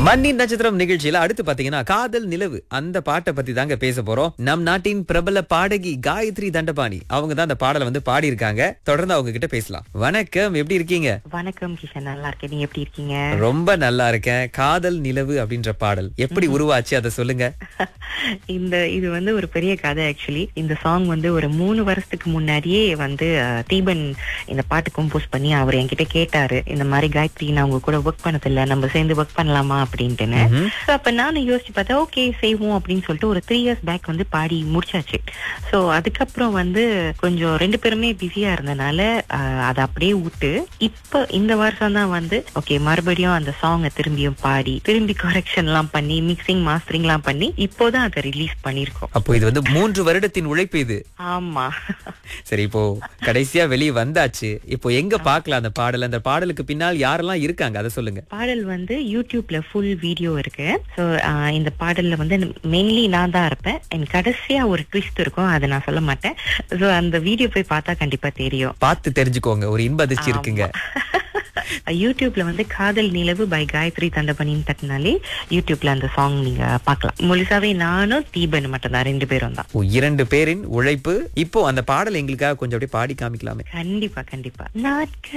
மண்ணின் நட்சத்திரம் நிகழ்ச்சியில அடுத்து பாத்தீங்கன்னா காதல் நிலவு அந்த பாட்டை பத்தி தாங்க பேச போறோம் நம் நாட்டின் பிரபல பாடகி காயத்ரி தண்டபாணி அவங்க தான் அந்த பாடலை வந்து பாடி இருக்காங்க தொடர்ந்து அவங்க கிட்ட பேசலாம் வணக்கம் எப்படி இருக்கீங்க வணக்கம் கிஷன் நல்லா இருக்கேன் நீங்க எப்படி இருக்கீங்க ரொம்ப நல்லா இருக்கேன் காதல் நிலவு அப்படின்ற பாடல் எப்படி உருவாச்சு அதை சொல்லுங்க இந்த இது வந்து ஒரு பெரிய கதை ஆக்சுவலி இந்த சாங் வந்து ஒரு மூணு வருஷத்துக்கு முன்னாடியே வந்து அஹ், தீபன் இந்த பாட்டு கம்போஸ் பண்ணி அவர் என்கிட்ட கேட்டாரு இந்த மாதிரி காயத்ரி நான் உங்க கூட ஒர்க் பண்ணதில்ல நம்ம சேர்ந்து ஒர்க் பண்ணலாமா அப்படின்ட்டுன்னு ம்ஹும். So, அப்ப நானும் யோசிச்சு பார்த்தா ஓகே செய்வோம் அப்படின்னு சொல்லிட்டு ஒரு த்ரீ இயர்ஸ் பேக் வந்து பாடி முடிச்சாச்சு சோ அதுக்கப்புறம் வந்து கொஞ்சம் ரெண்டு பேருமே பிஸியா இருந்தனால அஹ், அதை அப்படியே விட்டு இப்ப இந்த வருஷம் தான் வந்து ஓகே மறுபடியும் அந்த சாங்கை திரும்பியும் பாடி திரும்பி கரெக்ஷன் எல்லாம் பண்ணி மிக்சிங் மாஸ்டரிங் எல்லாம் பண்ணி இப்போதான் அதை ரிலீஸ் பண்ணிருக்கோம் அப்போ இது வந்து மூன்று வருடத்தின் உழைப்பு இது ஆமா சரி இப்போ கடைசியா வெளியே வந்தாச்சு இப்போ எங்க பார்க்கலாம் அந்த பாடல் அந்த பாடலுக்கு பின்னால் யாரெல்லாம் இருக்காங்க அதை சொல்லுங்க பாடல் வந்து யூடியூப்ல ஃபுல் வீடியோ இருக்கு ஸோ இந்த பாடல்ல வந்து மெயின்லி நான் தான் இருப்பேன் என் கடைசியா ஒரு ட்விஸ்ட் இருக்கும் அதை நான் சொல்ல மாட்டேன் ஸோ அந்த வீடியோ போய் பார்த்தா கண்டிப்பா தெரியும் பார்த்து தெரிஞ்சுக்கோங்க ஒரு இன்ப அதிர்ச்சி இருக்குங்க யூடியூப்ல வந்து காதல் நிலவு பை காயத்ரி தண்டபணின்னு தட்டினாலே யூடியூப்ல அந்த சாங் நீங்க பார்க்கலாம் முழுசாவே நானும் தீபன் மட்டும் தான் ரெண்டு பேரும் தான் ஓ, இரண்டு பேரின் உழைப்பு இப்போ அந்த பாடல் எங்களுக்காக கொஞ்சம் அப்படியே பாடி காமிக்கலாமே கண்டிப்பா கண்டிப்பா நாட்கள்